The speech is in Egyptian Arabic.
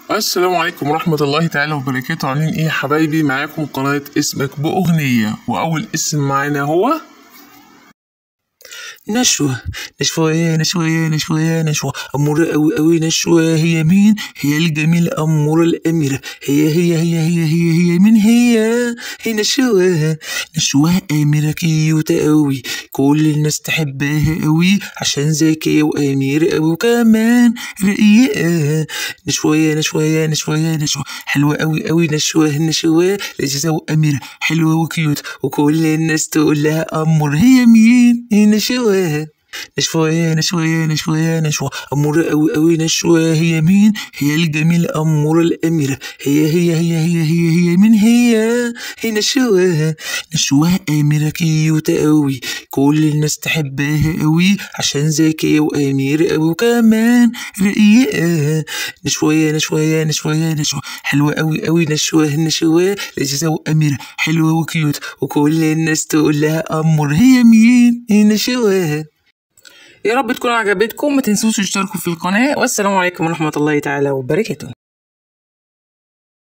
السلام عليكم ورحمة الله تعالى وبركاته عاملين ايه يا حبايبي معاكم قناة اسمك بأغنية وأول اسم معانا هو نشوة نشوة يا نشوة يا نشوة يا نشوة أمورة أوي أوي نشوة هي مين؟ هي الجميلة أمورة الأميرة هي هي هي هي هي هي من هي؟ هي نشوة نشوة أميرة كيوتة أوي كل الناس تحبها أوي عشان ذكية وأميرة أوي وكمان رقيقة نشوة يا نشوة يا نشوة يا نشوة حلوة أوي أوي نشوة نشوة لذيذة وأميرة حلوة وكيوت وكل الناس تقول لها أمور هي مين؟ هي نشوة نشوة يا نشوة يا نشوة يا نشوة أمورة أوي أوي نشوة هي مين؟ هي الجميلة أمورة الأميرة هي هي هي هي هي هي من هي؟ هي نشوة نشوة أميرة كيوتة أوي كل الناس تحبها أوي عشان ذكية وأميرة أوي وكمان رقيقة نشوة يا نشوة يا نشوة يا نشوة حلوة أوي أوي نشوة نشوة لذيذة وأميرة حلوة وكيوت وكل الناس تقول لها أمور هي مين؟ هي نشوة يا رب تكون عجبتكم ما تنسوش تشتركوا في القناة والسلام عليكم ورحمة الله تعالى وبركاته